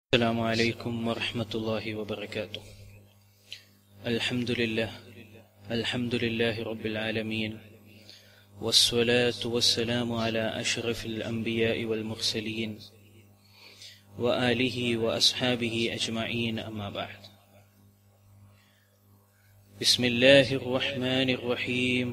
السلام عليكم ورحمة الله وبركاته الحمد لله الحمد لله رب العالمين والصلاة والسلام على أشرف الأنبياء والمرسلين وآله وأصحابه أجمعين أما بعد بسم الله الرحمن الرحيم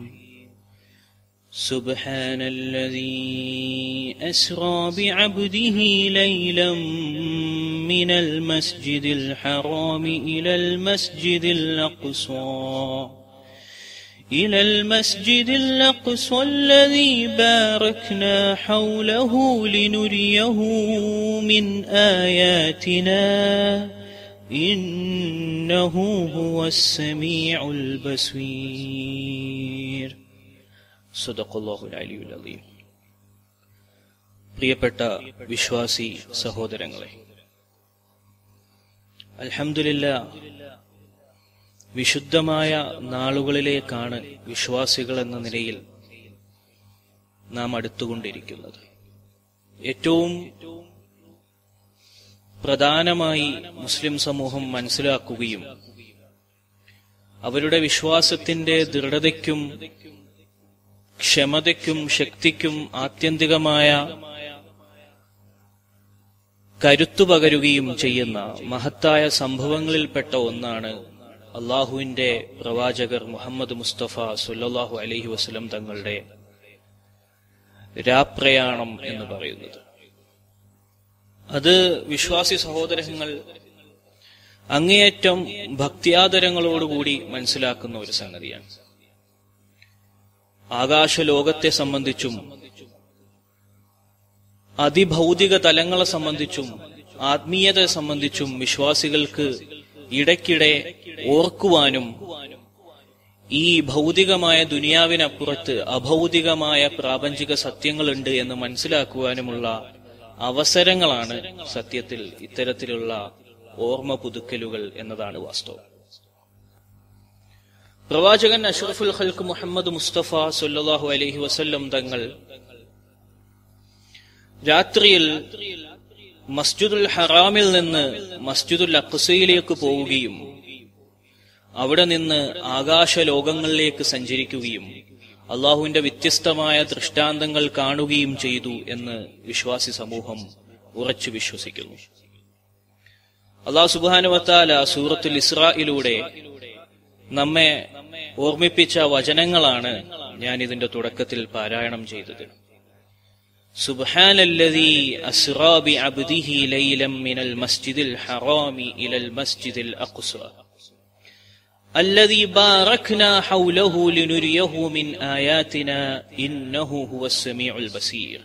سبحان الذي أسرى بعبده ليلا من المسجد الحرام إلى المسجد الأقصى إلى المسجد الأقصى الذي باركنا حوله لنريه من آياتنا إنه هو السميع البصير സദഖല്ലാഹുൽ അലിയുൽ അലീം പ്രിയപ്പെട്ട വിശ്വാസി സഹോദരങ്ങളെ അൽഹംദുലില്ല വിശുദ്ധമായ നാളുകളിലേക്കാണ് വിശ്വാസികൾ എന്ന നിലയിൽ നാം അടുത്തുകൊണ്ടിരിക്കുന്നത് ഏറ്റവും പ്രധാനമായി മുസ്ലിം സമൂഹം മനസ്സിലാക്കുകയും അവരുടെ വിശ്വാസത്തിന്റെ ദൃഢതയ്ക്കും ക്ഷമതയ്ക്കും ശക്തിക്കും ആത്യന്തികമായ കരുത്തു പകരുകയും ചെയ്യുന്ന മഹത്തായ സംഭവങ്ങളിൽപ്പെട്ട ഒന്നാണ് അള്ളാഹുവിന്റെ പ്രവാചകർ മുഹമ്മദ് മുസ്തഫ സുല്ലാഹു അലഹി വസ്ലം തങ്ങളുടെ രാപ്രയാണം എന്ന് പറയുന്നത് അത് വിശ്വാസി സഹോദരങ്ങൾ അങ്ങേയറ്റം ഭക്തിയാദരങ്ങളോടുകൂടി മനസ്സിലാക്കുന്ന ഒരു സംഗതിയാണ് ആകാശലോകത്തെ സംബന്ധിച്ചും അതിഭൗതിക തലങ്ങളെ സംബന്ധിച്ചും ആത്മീയതയെ സംബന്ധിച്ചും വിശ്വാസികൾക്ക് ഇടയ്ക്കിടെ ഓർക്കുവാനും ഈ ഭൗതികമായ ദുനിയാവിനപ്പുറത്ത് അഭൗതികമായ പ്രാപഞ്ചിക സത്യങ്ങളുണ്ട് എന്ന് മനസ്സിലാക്കുവാനുമുള്ള അവസരങ്ങളാണ് സത്യത്തിൽ ഇത്തരത്തിലുള്ള ഓർമ്മ പുതുക്കലുകൾ എന്നതാണ് വാസ്തവം പ്രവാചകൻ അഷ്റഫുൽ ഖൽക്ക് മുഹമ്മദ് മുസ്തഫ സല്ലാഹു അലഹി വസല്ലം തങ്ങൾ രാത്രിയിൽ മസ്ജിദുൽ ഹറാമിൽ നിന്ന് മസ്ജിദുൽ അഖ്സയിലേക്ക് പോവുകയും അവിടെ നിന്ന് ആകാശ ലോകങ്ങളിലേക്ക് സഞ്ചരിക്കുകയും അള്ളാഹുവിന്റെ വ്യത്യസ്തമായ ദൃഷ്ടാന്തങ്ങൾ കാണുകയും ചെയ്തു എന്ന് വിശ്വാസി സമൂഹം ഉറച്ചു വിശ്വസിക്കുന്നു അള്ളാഹു സുബാനുവത്താല സൂറത്തുൽ ഇസ്രായിലൂടെ നമ്മെ ഓർമ്മിപ്പിച്ച വചനങ്ങളാണ് ഞാൻ ഇതിന്റെ തുടക്കത്തിൽ പാരായണം ചെയ്തത് سبحان الذي أسرى بعبده ليلا من المسجد الحرام إلى المسجد الأقصى الذي باركنا حوله لنريه من آياتنا إنه هو السميع البصير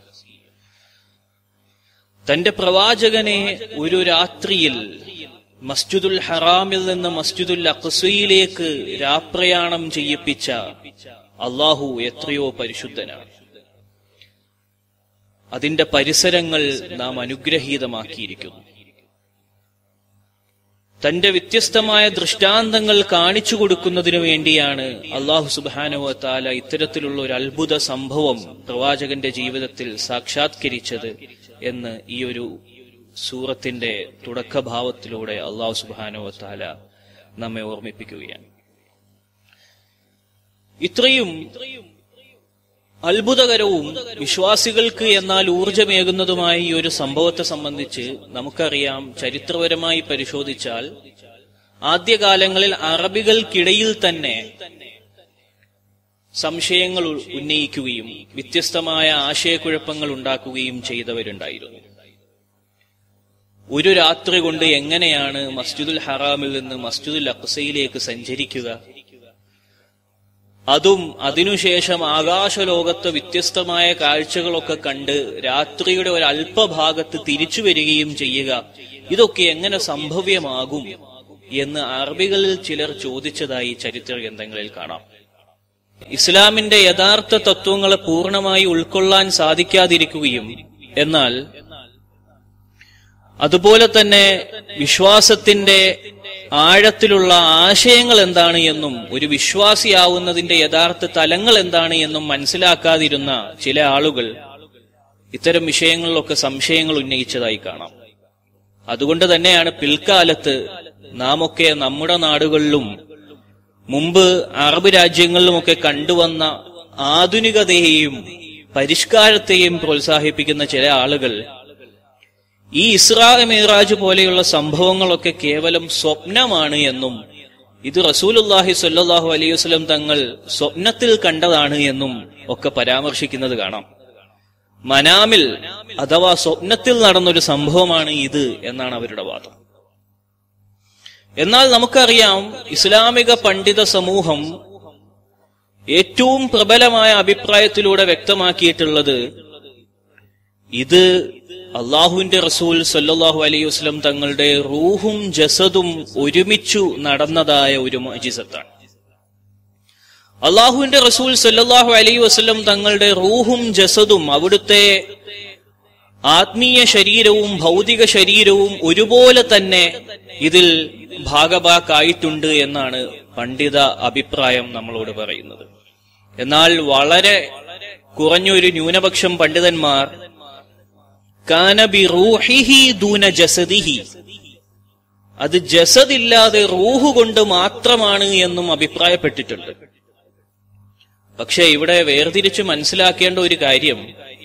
തന്റെ പ്രവാചകനെ ഒരു രാത്രിയിൽ മസ്ജിദുൽ ഹറാമിൽ നിന്ന് മസ്ജിദുൽ അഖ്സയിലേക്ക് രാപ്രയാണം ചെയ്യിപ്പിച്ച അള്ളാഹു എത്രയോ പരിശുദ്ധനാണ് അതിന്റെ പരിസരങ്ങൾ നാം അനുഗ്രഹീതമാക്കിയിരിക്കുന്നു തന്റെ വ്യത്യസ്തമായ ദൃഷ്ടാന്തങ്ങൾ കാണിച്ചു കൊടുക്കുന്നതിനു വേണ്ടിയാണ് അള്ളാഹു സുബാനുവ താല ഇത്തരത്തിലുള്ള ഒരു അത്ഭുത സംഭവം പ്രവാചകന്റെ ജീവിതത്തിൽ സാക്ഷാത്കരിച്ചത് എന്ന് ഈ ഒരു സൂറത്തിന്റെ തുടക്കഭാവത്തിലൂടെ അള്ളാഹു സുബാനോ താല നമ്മെ ഓർമ്മിപ്പിക്കുകയാണ് ഇത്രയും അത്ഭുതകരവും വിശ്വാസികൾക്ക് എന്നാൽ ഊർജമേകുന്നതുമായ ഈ ഒരു സംഭവത്തെ സംബന്ധിച്ച് നമുക്കറിയാം ചരിത്രപരമായി പരിശോധിച്ചാൽ ആദ്യകാലങ്ങളിൽ അറബികൾക്കിടയിൽ തന്നെ സംശയങ്ങൾ ഉന്നയിക്കുകയും വ്യത്യസ്തമായ ആശയക്കുഴപ്പങ്ങൾ ഉണ്ടാക്കുകയും ചെയ്തവരുണ്ടായിരുന്നു ഒരു രാത്രി കൊണ്ട് എങ്ങനെയാണ് മസ്ജിദുൽ ഹറാമിൽ നിന്ന് മസ്ജിദുൽ അക്സയിലേക്ക് സഞ്ചരിക്കുക അതും അതിനുശേഷം ആകാശലോകത്ത് വ്യത്യസ്തമായ കാഴ്ചകളൊക്കെ കണ്ട് രാത്രിയുടെ ഒരു അല്പഭാഗത്ത് തിരിച്ചു വരികയും ചെയ്യുക ഇതൊക്കെ എങ്ങനെ സംഭവ്യമാകും എന്ന് അറബികളിൽ ചിലർ ചോദിച്ചതായി ചരിത്ര ഗ്രന്ഥങ്ങളിൽ കാണാം ഇസ്ലാമിന്റെ യഥാർത്ഥ തത്വങ്ങളെ പൂർണ്ണമായി ഉൾക്കൊള്ളാൻ സാധിക്കാതിരിക്കുകയും എന്നാൽ അതുപോലെ തന്നെ വിശ്വാസത്തിന്റെ ആഴത്തിലുള്ള ആശയങ്ങൾ എന്താണ് എന്നും ഒരു വിശ്വാസിയാവുന്നതിന്റെ യഥാർത്ഥ തലങ്ങൾ എന്താണ് എന്നും മനസ്സിലാക്കാതിരുന്ന ചില ആളുകൾ ഇത്തരം വിഷയങ്ങളിലൊക്കെ സംശയങ്ങൾ ഉന്നയിച്ചതായി കാണാം അതുകൊണ്ട് തന്നെയാണ് പിൽക്കാലത്ത് നാം ഒക്കെ നമ്മുടെ നാടുകളിലും മുമ്പ് അറബ് രാജ്യങ്ങളിലുമൊക്കെ കണ്ടുവന്ന ആധുനികതയെയും പരിഷ്കാരത്തെയും പ്രോത്സാഹിപ്പിക്കുന്ന ചില ആളുകൾ ഈ ഇസ്രാ മേറാജ് പോലെയുള്ള സംഭവങ്ങളൊക്കെ കേവലം സ്വപ്നമാണ് എന്നും ഇത് റസൂലുല്ലാഹി സ്വല്ലല്ലാഹു അലൈഹി വസല്ലം തങ്ങൾ സ്വപ്നത്തിൽ കണ്ടതാണ് എന്നും ഒക്കെ പരാമർശിക്കുന്നത് കാണാം മനാമിൽ അഥവാ സ്വപ്നത്തിൽ നടന്നൊരു സംഭവമാണ് ഇത് എന്നാണ് അവരുടെ വാദം എന്നാൽ നമുക്കറിയാം ഇസ്ലാമിക പണ്ഡിത സമൂഹം ഏറ്റവും പ്രബലമായ അഭിപ്രായത്തിലൂടെ വ്യക്തമാക്കിയിട്ടുള്ളത് ഇത് അള്ളാഹുവിന്റെ റസൂൽ സല്ലാഹു അലൈഹി വസ്ലം തങ്ങളുടെ റൂഹും ജസദും ഒരുമിച്ചു നടന്നതായ ഒരു മജിസത്താണ് അള്ളാഹുവിന്റെ റസൂൽ സല്ലാഹു അലൈഹി വസ്ലം തങ്ങളുടെ റൂഹും ജസദും അവിടുത്തെ ആത്മീയ ശരീരവും ഭൗതിക ശരീരവും ഒരുപോലെ തന്നെ ഇതിൽ ഭാഗഭാക്കായിട്ടുണ്ട് എന്നാണ് പണ്ഡിത അഭിപ്രായം നമ്മളോട് പറയുന്നത് എന്നാൽ വളരെ കുറഞ്ഞൊരു ന്യൂനപക്ഷം പണ്ഡിതന്മാർ കാനബി റൂഹിഹി ദൂന ജസദിഹി അത് ജസദില്ലാതെ റൂഹ് കൊണ്ട് മാത്രമാണ് എന്നും അഭിപ്രായപ്പെട്ടിട്ടുണ്ട് പക്ഷെ ഇവിടെ വേർതിരിച്ച് മനസ്സിലാക്കേണ്ട ഒരു കാര്യം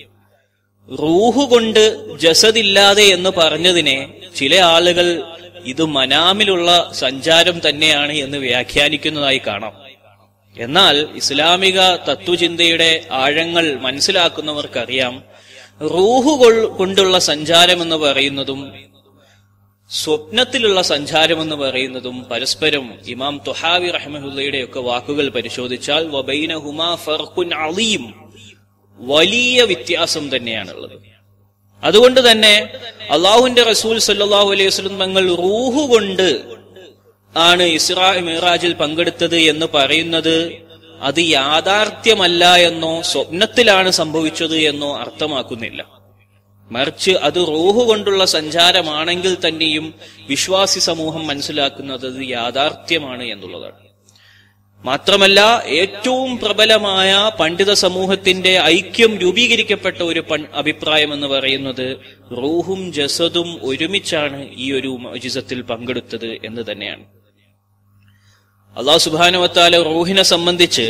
റൂഹ് കൊണ്ട് ജസദില്ലാതെ എന്ന് പറഞ്ഞതിനെ ചില ആളുകൾ ഇത് മനാമിലുള്ള സഞ്ചാരം തന്നെയാണ് എന്ന് വ്യാഖ്യാനിക്കുന്നതായി കാണാം എന്നാൽ ഇസ്ലാമിക തത്വചിന്തയുടെ ആഴങ്ങൾ മനസ്സിലാക്കുന്നവർക്കറിയാം റൂഹ് കൊണ്ടുള്ള സഞ്ചാരം എന്ന് പറയുന്നതും സ്വപ്നത്തിലുള്ള സഞ്ചാരം എന്ന് പറയുന്നതും പരസ്പരം ഇമാം തുഹാവി റഹ്മഹുല്ലയുടെ ഒക്കെ വാക്കുകൾ പരിശോധിച്ചാൽ വബൈന ഹുമാ ഫർഖുൻ അലീം വലിയ വ്യത്യാസം തന്നെയാണുള്ളത് അതുകൊണ്ട് തന്നെ അള്ളാഹുവിന്റെ റസൂൽ സല്ലാഹു അലൈഹി വസ്ലം തങ്ങൾ റൂഹു കൊണ്ട് ആണ് ഇസ്രാ മിറാജിൽ പങ്കെടുത്തത് എന്ന് പറയുന്നത് അത് യാഥാർത്ഥ്യമല്ല എന്നോ സ്വപ്നത്തിലാണ് സംഭവിച്ചത് എന്നോ അർത്ഥമാക്കുന്നില്ല മറിച്ച് അത് റൂഹ് കൊണ്ടുള്ള സഞ്ചാരമാണെങ്കിൽ തന്നെയും വിശ്വാസി സമൂഹം മനസ്സിലാക്കുന്നത് അത് യാഥാർത്ഥ്യമാണ് എന്നുള്ളതാണ് മാത്രമല്ല ഏറ്റവും പ്രബലമായ പണ്ഡിത സമൂഹത്തിന്റെ ഐക്യം രൂപീകരിക്കപ്പെട്ട ഒരു അഭിപ്രായം എന്ന് പറയുന്നത് റൂഹും ജസദും ഒരുമിച്ചാണ് ഈ ഒരു മജിസത്തിൽ പങ്കെടുത്തത് എന്ന് തന്നെയാണ് അള്ളാഹു സുബാനുവത്താല റൂഹിനെ സംബന്ധിച്ച്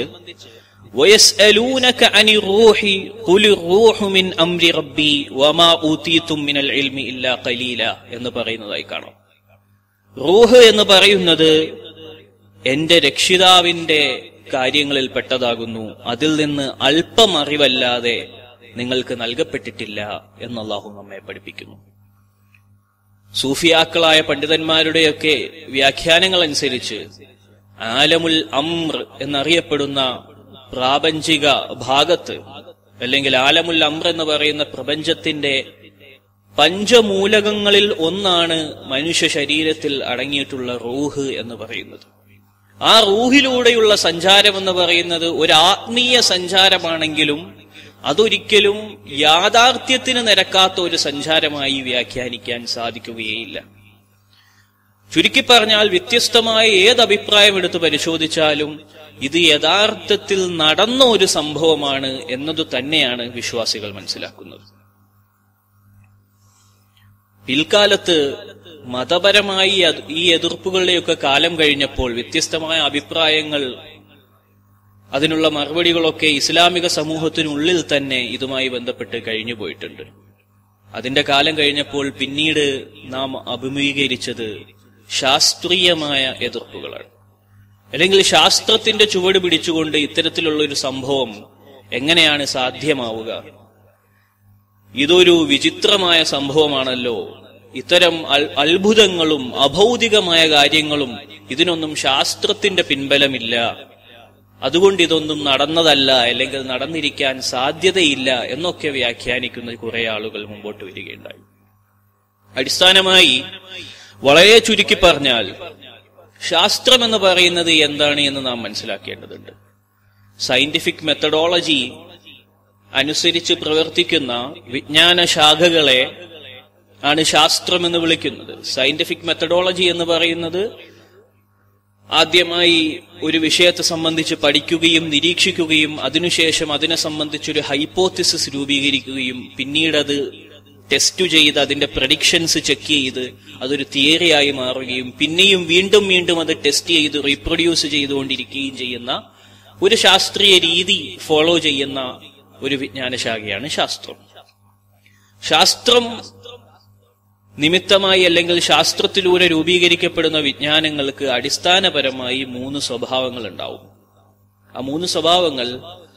ويسألونك عن الروح قل الروح من أمر ربي وما أوتيتم من العلم إلا قليلا എന്ന് പറയുന്നതായി കാണാം റൂഹ് എന്ന് പറയുന്നത് എന്റെ രക്ഷിതാവിന്റെ കാര്യങ്ങളിൽ പെട്ടതാകുന്നു അതിൽ നിന്ന് അല്പം അറിവല്ലാതെ നിങ്ങൾക്ക് നൽകപ്പെട്ടിട്ടില്ല എന്ന് അള്ളാഹു നമ്മെ പഠിപ്പിക്കുന്നു സൂഫിയാക്കളായ പണ്ഡിതന്മാരുടെയൊക്കെ വ്യാഖ്യാനങ്ങൾ അനുസരിച്ച് ആലമുൽ അമ്ര എന്നറിയപ്പെടുന്ന പ്രാപഞ്ചിക ഭാഗത്ത് അല്ലെങ്കിൽ ആലമുൽ അമ്ര എന്ന് പറയുന്ന പ്രപഞ്ചത്തിന്റെ പഞ്ചമൂലകങ്ങളിൽ ഒന്നാണ് മനുഷ്യ ശരീരത്തിൽ അടങ്ങിയിട്ടുള്ള റൂഹ് എന്ന് പറയുന്നത് ആ റൂഹിലൂടെയുള്ള സഞ്ചാരം എന്ന് പറയുന്നത് ഒരു ആത്മീയ സഞ്ചാരമാണെങ്കിലും അതൊരിക്കലും യാഥാർത്ഥ്യത്തിന് നിരക്കാത്ത ഒരു സഞ്ചാരമായി വ്യാഖ്യാനിക്കാൻ സാധിക്കുകയില്ല ചുരുക്കി പറഞ്ഞാൽ വ്യത്യസ്തമായ ഏത് അഭിപ്രായം എടുത്ത് പരിശോധിച്ചാലും ഇത് യഥാർത്ഥത്തിൽ നടന്ന ഒരു സംഭവമാണ് എന്നതു തന്നെയാണ് വിശ്വാസികൾ മനസ്സിലാക്കുന്നത് പിൽക്കാലത്ത് മതപരമായി ഈ എതിർപ്പുകളുടെയൊക്കെ കാലം കഴിഞ്ഞപ്പോൾ വ്യത്യസ്തമായ അഭിപ്രായങ്ങൾ അതിനുള്ള മറുപടികളൊക്കെ ഇസ്ലാമിക സമൂഹത്തിനുള്ളിൽ തന്നെ ഇതുമായി ബന്ധപ്പെട്ട് കഴിഞ്ഞു പോയിട്ടുണ്ട് അതിന്റെ കാലം കഴിഞ്ഞപ്പോൾ പിന്നീട് നാം അഭിമുഖീകരിച്ചത് ശാസ്ത്രീയമായ എതിർപ്പുകളാണ് അല്ലെങ്കിൽ ശാസ്ത്രത്തിന്റെ ചുവട് പിടിച്ചുകൊണ്ട് ഇത്തരത്തിലുള്ള ഒരു സംഭവം എങ്ങനെയാണ് സാധ്യമാവുക ഇതൊരു വിചിത്രമായ സംഭവമാണല്ലോ ഇത്തരം അത്ഭുതങ്ങളും അഭൗതികമായ കാര്യങ്ങളും ഇതിനൊന്നും ശാസ്ത്രത്തിന്റെ പിൻബലമില്ല അതുകൊണ്ട് ഇതൊന്നും നടന്നതല്ല അല്ലെങ്കിൽ നടന്നിരിക്കാൻ സാധ്യതയില്ല എന്നൊക്കെ വ്യാഖ്യാനിക്കുന്ന കുറെ ആളുകൾ മുമ്പോട്ട് വരികയുണ്ടായി അടിസ്ഥാനമായി വളരെ ചുരുക്കി പറഞ്ഞാൽ ശാസ്ത്രം എന്ന് പറയുന്നത് എന്താണ് എന്ന് നാം മനസ്സിലാക്കേണ്ടതുണ്ട് സയന്റിഫിക് മെത്തഡോളജി അനുസരിച്ച് പ്രവർത്തിക്കുന്ന വിജ്ഞാന ശാഖകളെ ആണ് ശാസ്ത്രം എന്ന് വിളിക്കുന്നത് സയന്റിഫിക് മെത്തഡോളജി എന്ന് പറയുന്നത് ആദ്യമായി ഒരു വിഷയത്തെ സംബന്ധിച്ച് പഠിക്കുകയും നിരീക്ഷിക്കുകയും അതിനുശേഷം അതിനെ സംബന്ധിച്ചൊരു ഹൈപ്പോത്തിസിസ് രൂപീകരിക്കുകയും പിന്നീട് അത് ടെസ്റ്റ് ചെയ്ത് അതിന്റെ പ്രഡിക്ഷൻസ് ചെക്ക് ചെയ്ത് അതൊരു തിയറിയായി മാറുകയും പിന്നെയും വീണ്ടും വീണ്ടും അത് ടെസ്റ്റ് ചെയ്ത് റീപ്രൊഡ്യൂസ് ചെയ്തുകൊണ്ടിരിക്കുകയും ചെയ്യുന്ന ഒരു ശാസ്ത്രീയ രീതി ഫോളോ ചെയ്യുന്ന ഒരു വിജ്ഞാനശാഖയാണ് ശാസ്ത്രം ശാസ്ത്രം നിമിത്തമായി അല്ലെങ്കിൽ ശാസ്ത്രത്തിലൂടെ രൂപീകരിക്കപ്പെടുന്ന വിജ്ഞാനങ്ങൾക്ക് അടിസ്ഥാനപരമായി മൂന്ന് സ്വഭാവങ്ങൾ ഉണ്ടാവും ആ മൂന്ന് സ്വഭാവങ്ങൾ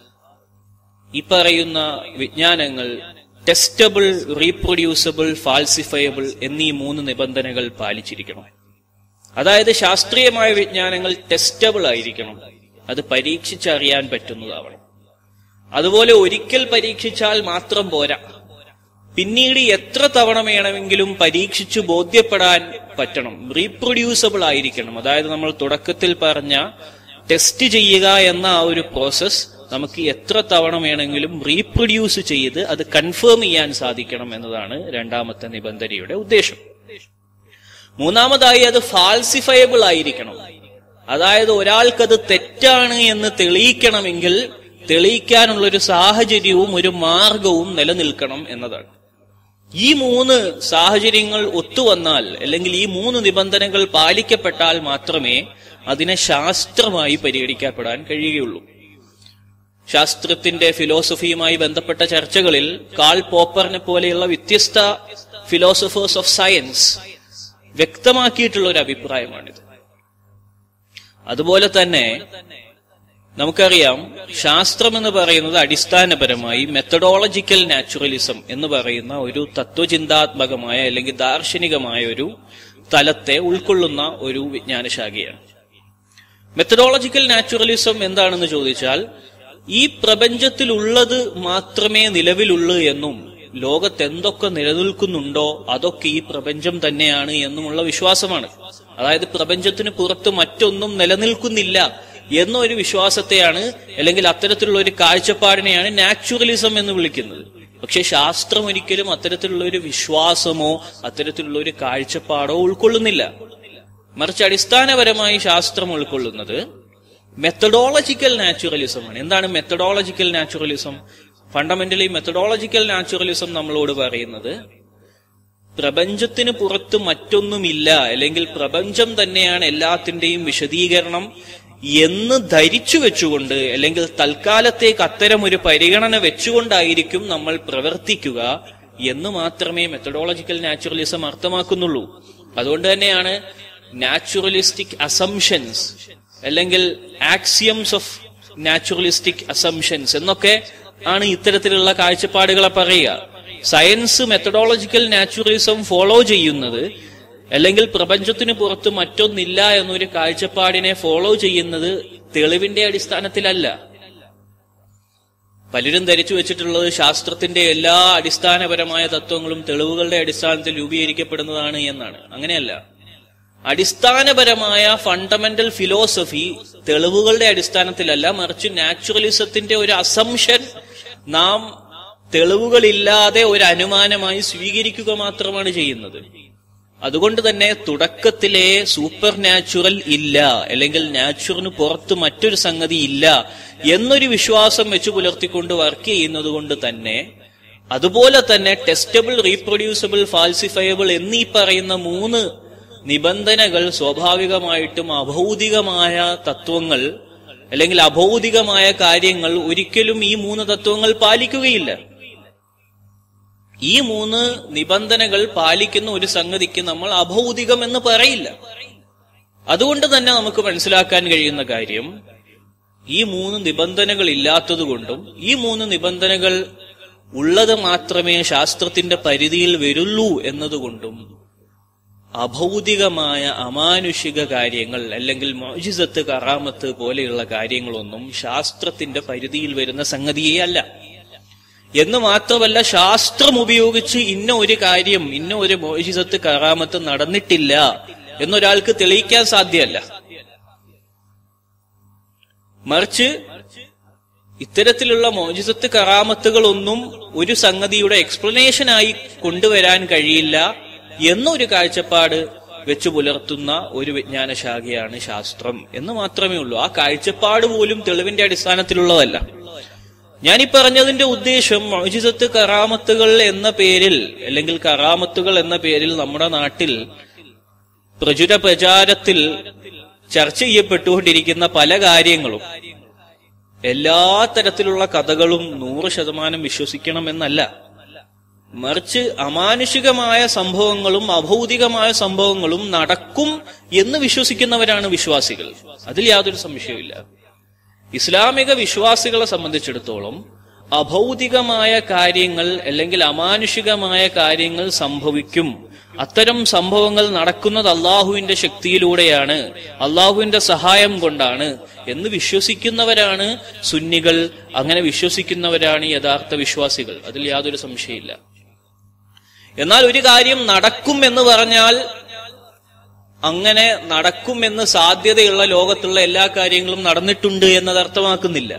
ഈ പറയുന്ന വിജ്ഞാനങ്ങൾ ടെസ്റ്റബിൾ റീപ്രൊഡ്യൂസബിൾ ഫാൾസിഫയബിൾ എന്നീ മൂന്ന് നിബന്ധനകൾ പാലിച്ചിരിക്കണം അതായത് ശാസ്ത്രീയമായ വിജ്ഞാനങ്ങൾ ടെസ്റ്റബിൾ ആയിരിക്കണം അത് പരീക്ഷിച്ചറിയാൻ പറ്റുന്നതാവണം അതുപോലെ ഒരിക്കൽ പരീക്ഷിച്ചാൽ മാത്രം പോരാ പിന്നീട് എത്ര തവണ വേണമെങ്കിലും പരീക്ഷിച്ചു ബോധ്യപ്പെടാൻ പറ്റണം റീപ്രൊഡ്യൂസബിൾ ആയിരിക്കണം അതായത് നമ്മൾ തുടക്കത്തിൽ പറഞ്ഞ ടെസ്റ്റ് ചെയ്യുക എന്ന ആ ഒരു പ്രോസസ് നമുക്ക് എത്ര തവണ വേണമെങ്കിലും റീപ്രൊഡ്യൂസ് ചെയ്ത് അത് കൺഫേം ചെയ്യാൻ സാധിക്കണം എന്നതാണ് രണ്ടാമത്തെ നിബന്ധനയുടെ ഉദ്ദേശം മൂന്നാമതായി അത് ഫാൾസിഫയബിൾ ആയിരിക്കണം അതായത് ഒരാൾക്കത് തെറ്റാണ് എന്ന് തെളിയിക്കണമെങ്കിൽ തെളിയിക്കാനുള്ള ഒരു സാഹചര്യവും ഒരു മാർഗവും നിലനിൽക്കണം എന്നതാണ് ഈ മൂന്ന് സാഹചര്യങ്ങൾ ഒത്തുവന്നാൽ അല്ലെങ്കിൽ ഈ മൂന്ന് നിബന്ധനകൾ പാലിക്കപ്പെട്ടാൽ മാത്രമേ അതിനെ ശാസ്ത്രമായി പരിഗണിക്കപ്പെടാൻ കഴിയുകയുള്ളൂ ശാസ്ത്രത്തിന്റെ ഫിലോസഫിയുമായി ബന്ധപ്പെട്ട ചർച്ചകളിൽ കാൾ പോപ്പറിനെ പോലെയുള്ള വ്യത്യസ്ത ഫിലോസഫേഴ്സ് ഓഫ് സയൻസ് വ്യക്തമാക്കിയിട്ടുള്ള ഒരു അഭിപ്രായമാണിത് അതുപോലെ തന്നെ നമുക്കറിയാം ശാസ്ത്രം എന്ന് പറയുന്നത് അടിസ്ഥാനപരമായി മെത്തഡോളജിക്കൽ നാച്ചുറലിസം എന്ന് പറയുന്ന ഒരു തത്വചിന്താത്മകമായ അല്ലെങ്കിൽ ദാർശനികമായ ഒരു തലത്തെ ഉൾക്കൊള്ളുന്ന ഒരു വിജ്ഞാനശാഖയാണ് മെത്തഡോളജിക്കൽ നാച്ചുറലിസം എന്താണെന്ന് ചോദിച്ചാൽ ഈ പ്രപഞ്ചത്തിലുള്ളത് മാത്രമേ നിലവിലുള്ളൂ എന്നും ലോകത്ത് എന്തൊക്കെ നിലനിൽക്കുന്നുണ്ടോ അതൊക്കെ ഈ പ്രപഞ്ചം തന്നെയാണ് എന്നുമുള്ള വിശ്വാസമാണ് അതായത് പ്രപഞ്ചത്തിന് പുറത്ത് മറ്റൊന്നും നിലനിൽക്കുന്നില്ല എന്നൊരു വിശ്വാസത്തെയാണ് അല്ലെങ്കിൽ അത്തരത്തിലുള്ള ഒരു കാഴ്ചപ്പാടിനെയാണ് നാച്ചുറലിസം എന്ന് വിളിക്കുന്നത് പക്ഷെ ശാസ്ത്രം ഒരിക്കലും അത്തരത്തിലുള്ള ഒരു വിശ്വാസമോ അത്തരത്തിലുള്ള ഒരു കാഴ്ചപ്പാടോ ഉൾക്കൊള്ളുന്നില്ല മറിച്ച് അടിസ്ഥാനപരമായി ശാസ്ത്രം ഉൾക്കൊള്ളുന്നത് മെത്തഡോളജിക്കൽ നാച്ചുറലിസമാണ് എന്താണ് methodological naturalism fundamentally methodological naturalism നമ്മളോട് പറയുന്നത് പ്രപഞ്ചത്തിന് പുറത്ത് മറ്റൊന്നുമില്ല അല്ലെങ്കിൽ പ്രപഞ്ചം തന്നെയാണ് എല്ലാത്തിന്റെയും വിശദീകരണം എന്ന് ധരിച്ചു വെച്ചുകൊണ്ട് അല്ലെങ്കിൽ തൽക്കാലത്തേക്ക് അത്തരം ഒരു പരിഗണന വെച്ചുകൊണ്ടായിരിക്കും നമ്മൾ പ്രവർത്തിക്കുക എന്ന് മാത്രമേ മെത്തഡോളജിക്കൽ നാച്ചുറലിസം അർത്ഥമാക്കുന്നുള്ളൂ അതുകൊണ്ട് തന്നെയാണ് നാച്ചുറലിസ്റ്റിക് അസംഷൻസ് അല്ലെങ്കിൽ ആക്സിയംസ് ഓഫ് നാച്ചുറലിസ്റ്റിക് അസംഷൻസ് എന്നൊക്കെ ആണ് ഇത്തരത്തിലുള്ള കാഴ്ചപ്പാടുകളെ പറയുക സയൻസ് മെത്തഡോളജിക്കൽ നാച്ചുറലിസം ഫോളോ ചെയ്യുന്നത് അല്ലെങ്കിൽ പ്രപഞ്ചത്തിന് പുറത്ത് മറ്റൊന്നില്ല എന്നൊരു കാഴ്ചപ്പാടിനെ ഫോളോ ചെയ്യുന്നത് തെളിവിന്റെ അടിസ്ഥാനത്തിലല്ല പലരും ധരിച്ചു വെച്ചിട്ടുള്ളത് ശാസ്ത്രത്തിന്റെ എല്ലാ അടിസ്ഥാനപരമായ തത്വങ്ങളും തെളിവുകളുടെ അടിസ്ഥാനത്തിൽ രൂപീകരിക്കപ്പെടുന്നതാണ് എന്നാണ് അങ്ങനെയല്ല അടിസ്ഥാനപരമായ ഫണ്ടമെന്റൽ ഫിലോസഫി തെളിവുകളുടെ അടിസ്ഥാനത്തിലല്ല മറിച്ച് നാച്ചുറലിസത്തിന്റെ ഒരു അസംഷൻ നാം തെളിവുകളില്ലാതെ ഒരു അനുമാനമായി സ്വീകരിക്കുക മാത്രമാണ് ചെയ്യുന്നത് അതുകൊണ്ട് തന്നെ തുടക്കത്തിലെ സൂപ്പർ നാച്ചുറൽ ഇല്ല അല്ലെങ്കിൽ നാച്ചുറിന് പുറത്ത് മറ്റൊരു സംഗതി ഇല്ല എന്നൊരു വിശ്വാസം വെച്ച് പുലർത്തിക്കൊണ്ട് വർക്ക് ചെയ്യുന്നത് കൊണ്ട് തന്നെ അതുപോലെ തന്നെ ടെസ്റ്റബിൾ റീപ്രൊഡ്യൂസബിൾ ഫാൽസിഫയബിൾ എന്നീ പറയുന്ന മൂന്ന് നിബന്ധനകൾ സ്വാഭാവികമായിട്ടും അഭൗതികമായ തത്വങ്ങൾ അല്ലെങ്കിൽ അഭൗതികമായ കാര്യങ്ങൾ ഒരിക്കലും ഈ മൂന്ന് തത്വങ്ങൾ പാലിക്കുകയില്ല ഈ മൂന്ന് നിബന്ധനകൾ പാലിക്കുന്ന ഒരു സംഗതിക്ക് നമ്മൾ അഭൗതികം എന്ന് പറയില്ല അതുകൊണ്ട് തന്നെ നമുക്ക് മനസ്സിലാക്കാൻ കഴിയുന്ന കാര്യം ഈ മൂന്ന് നിബന്ധനകൾ ഇല്ലാത്തതുകൊണ്ടും ഈ മൂന്ന് നിബന്ധനകൾ ഉള്ളത് മാത്രമേ ശാസ്ത്രത്തിന്റെ പരിധിയിൽ വരുള്ളൂ എന്നതുകൊണ്ടും അഭൗതികമായ അമാനുഷിക കാര്യങ്ങൾ അല്ലെങ്കിൽ മോജിസത്ത് കറാമത്ത് പോലെയുള്ള കാര്യങ്ങളൊന്നും ശാസ്ത്രത്തിന്റെ പരിധിയിൽ വരുന്ന സംഗതിയേ അല്ല എന്ന് മാത്രമല്ല ശാസ്ത്രം ഉപയോഗിച്ച് ഇന്ന ഒരു കാര്യം ഇന്ന ഒരു മോജിസത്ത് കറാമത്ത് നടന്നിട്ടില്ല എന്നൊരാൾക്ക് തെളിയിക്കാൻ സാധ്യമല്ല മറിച്ച് ഇത്തരത്തിലുള്ള മോജിസത്ത് കറാമത്തുകളൊന്നും ഒരു സംഗതിയുടെ എക്സ്പ്ലനേഷനായി കൊണ്ടുവരാൻ കഴിയില്ല എന്നൊരു കാഴ്ചപ്പാട് വെച്ചു പുലർത്തുന്ന ഒരു വിജ്ഞാന ശാഖയാണ് ശാസ്ത്രം എന്ന് മാത്രമേ ഉള്ളൂ ആ കാഴ്ചപ്പാട് പോലും തെളിവിന്റെ അടിസ്ഥാനത്തിലുള്ളതല്ല ഞാൻ ഈ പറഞ്ഞതിന്റെ ഉദ്ദേശം മൊജിസത്ത് കറാമത്തുകൾ എന്ന പേരിൽ അല്ലെങ്കിൽ കറാമത്തുകൾ എന്ന പേരിൽ നമ്മുടെ നാട്ടിൽ പ്രചുര പ്രചാരത്തിൽ ചർച്ച ചെയ്യപ്പെട്ടുകൊണ്ടിരിക്കുന്ന പല കാര്യങ്ങളും എല്ലാ തരത്തിലുള്ള കഥകളും നൂറ് ശതമാനം വിശ്വസിക്കണമെന്നല്ല മറിച്ച് അമാനുഷികമായ സംഭവങ്ങളും അഭൗതികമായ സംഭവങ്ങളും നടക്കും എന്ന് വിശ്വസിക്കുന്നവരാണ് വിശ്വാസികൾ അതിൽ യാതൊരു സംശയവുമില്ല ഇസ്ലാമിക വിശ്വാസികളെ സംബന്ധിച്ചിടത്തോളം അഭൗതികമായ കാര്യങ്ങൾ അല്ലെങ്കിൽ അമാനുഷികമായ കാര്യങ്ങൾ സംഭവിക്കും അത്തരം സംഭവങ്ങൾ നടക്കുന്നത് അള്ളാഹുവിന്റെ ശക്തിയിലൂടെയാണ് അള്ളാഹുവിന്റെ സഹായം കൊണ്ടാണ് എന്ന് വിശ്വസിക്കുന്നവരാണ് സുന്നികൾ അങ്ങനെ വിശ്വസിക്കുന്നവരാണ് യഥാർത്ഥ വിശ്വാസികൾ അതിൽ യാതൊരു സംശയമില്ല എന്നാൽ ഒരു കാര്യം നടക്കും എന്ന് പറഞ്ഞാൽ അങ്ങനെ നടക്കുമെന്ന് സാധ്യതയുള്ള ലോകത്തുള്ള എല്ലാ കാര്യങ്ങളും നടന്നിട്ടുണ്ട് എന്നത് അർത്ഥമാക്കുന്നില്ല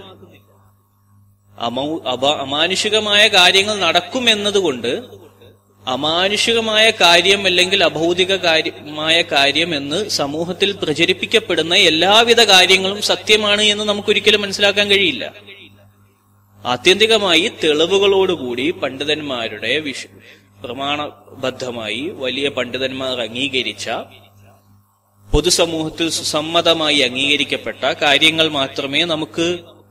അമൗ അപ അമാനുഷികമായ കാര്യങ്ങൾ നടക്കുമെന്നതുകൊണ്ട് അമാനുഷികമായ കാര്യം അല്ലെങ്കിൽ അഭൗതിക കാര്യമായ കാര്യം എന്ന് സമൂഹത്തിൽ പ്രചരിപ്പിക്കപ്പെടുന്ന എല്ലാവിധ കാര്യങ്ങളും സത്യമാണ് എന്ന് നമുക്കൊരിക്കലും മനസ്സിലാക്കാൻ കഴിയില്ല ആത്യന്തികമായി തെളിവുകളോടുകൂടി പണ്ഡിതന്മാരുടെ വിഷ പ്രമാണബദ്ധമായി വലിയ പണ്ഡിതന്മാർ അംഗീകരിച്ച പൊതുസമൂഹത്തിൽ സുസമ്മതമായി അംഗീകരിക്കപ്പെട്ട കാര്യങ്ങൾ മാത്രമേ നമുക്ക്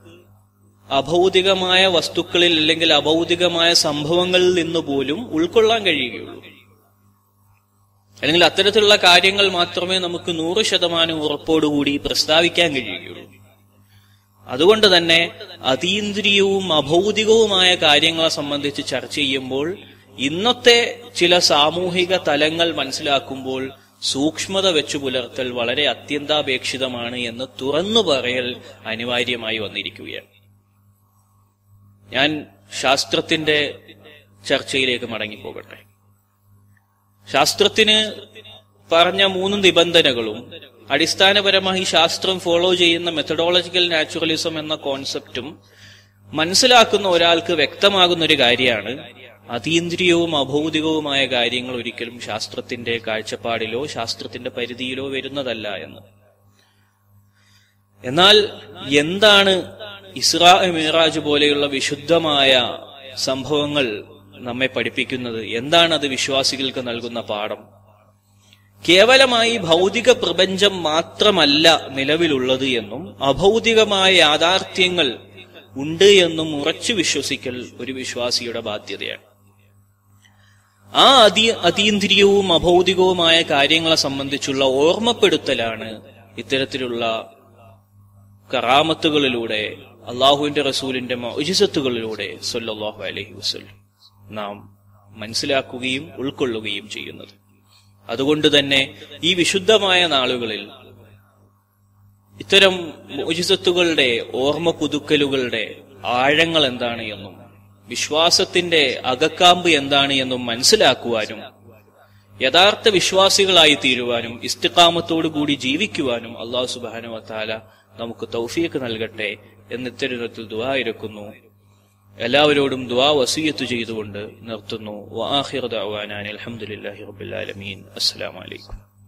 അഭൗതികമായ വസ്തുക്കളിൽ അല്ലെങ്കിൽ അഭൗതികമായ സംഭവങ്ങളിൽ നിന്ന് പോലും ഉൾക്കൊള്ളാൻ കഴിയുകയുള്ളൂ അല്ലെങ്കിൽ അത്തരത്തിലുള്ള കാര്യങ്ങൾ മാത്രമേ നമുക്ക് നൂറ് ശതമാനം ഉറപ്പോടുകൂടി പ്രസ്താവിക്കാൻ കഴിയുകയുള്ളൂ അതുകൊണ്ട് തന്നെ അതീന്ദ്രിയവും അഭൗതികവുമായ കാര്യങ്ങളെ സംബന്ധിച്ച് ചർച്ച ചെയ്യുമ്പോൾ ഇന്നത്തെ ചില സാമൂഹിക തലങ്ങൾ മനസ്സിലാക്കുമ്പോൾ സൂക്ഷ്മത വെച്ചു പുലർത്തൽ വളരെ അത്യന്താപേക്ഷിതമാണ് എന്ന് തുറന്നു പറയൽ അനിവാര്യമായി വന്നിരിക്കുകയാണ് ഞാൻ ശാസ്ത്രത്തിന്റെ ചർച്ചയിലേക്ക് മടങ്ങിപ്പോകട്ടെ ശാസ്ത്രത്തിന് പറഞ്ഞ മൂന്ന് നിബന്ധനകളും അടിസ്ഥാനപരമായി ശാസ്ത്രം ഫോളോ ചെയ്യുന്ന മെത്തഡോളജിക്കൽ നാച്ചുറലിസം എന്ന കോൺസെപ്റ്റും മനസ്സിലാക്കുന്ന ഒരാൾക്ക് വ്യക്തമാകുന്ന ഒരു കാര്യമാണ് അതീന്ദ്രിയവും അഭൗതികവുമായ കാര്യങ്ങൾ ഒരിക്കലും ശാസ്ത്രത്തിന്റെ കാഴ്ചപ്പാടിലോ ശാസ്ത്രത്തിന്റെ പരിധിയിലോ വരുന്നതല്ല എന്ന് എന്നാൽ എന്താണ് ഇസ്രാ മിറാജ് പോലെയുള്ള വിശുദ്ധമായ സംഭവങ്ങൾ നമ്മെ പഠിപ്പിക്കുന്നത് എന്താണ് അത് വിശ്വാസികൾക്ക് നൽകുന്ന പാഠം കേവലമായി ഭൗതിക പ്രപഞ്ചം മാത്രമല്ല നിലവിലുള്ളത് എന്നും അഭൗതികമായ യാഥാർത്ഥ്യങ്ങൾ ഉണ്ട് എന്നും ഉറച്ചു വിശ്വസിക്കൽ ഒരു വിശ്വാസിയുടെ ബാധ്യതയാണ് ആ അതി അതീന്ദ്രിയവും അഭൗതികവുമായ കാര്യങ്ങളെ സംബന്ധിച്ചുള്ള ഓർമ്മപ്പെടുത്തലാണ് ഇത്തരത്തിലുള്ള കറാമത്തുകളിലൂടെ അള്ളാഹുവിന്റെ റസൂലിന്റെ മൊജിസത്തുകളിലൂടെ സൊല്ലാഹു അലഹി വസ്ല്ലം നാം മനസ്സിലാക്കുകയും ഉൾക്കൊള്ളുകയും ചെയ്യുന്നത് അതുകൊണ്ട് തന്നെ ഈ വിശുദ്ധമായ നാളുകളിൽ ഇത്തരം മോജിസത്തുകളുടെ ഓർമ്മ പുതുക്കലുകളുടെ ആഴങ്ങൾ എന്താണ് എന്നും വിശ്വാസത്തിന്റെ അകക്കാമ്പ് എന്താണ് എന്നും മനസ്സിലാക്കുവാനും യഥാർത്ഥ വിശ്വാസികളായി തീരുവാനും ഇസ്തിക്കാമത്തോടുകൂടി ജീവിക്കുവാനും അള്ളാഹു സുബാനു വത്താല നമുക്ക് തൗഫീക്ക് നൽകട്ടെ എന്ന് ഇത്തരത്തിൽ ദുവാ ഇരക്കുന്നു എല്ലാവരോടും ദുവാ വസീയത്ത് ചെയ്തുകൊണ്ട് നിർത്തുന്നു വാഹിർ ദഅവാനാൻ അൽഹംദുലില്ലാഹി റബ്ബിൽ ആലമീൻ അസ്സലാമു അലൈക്കും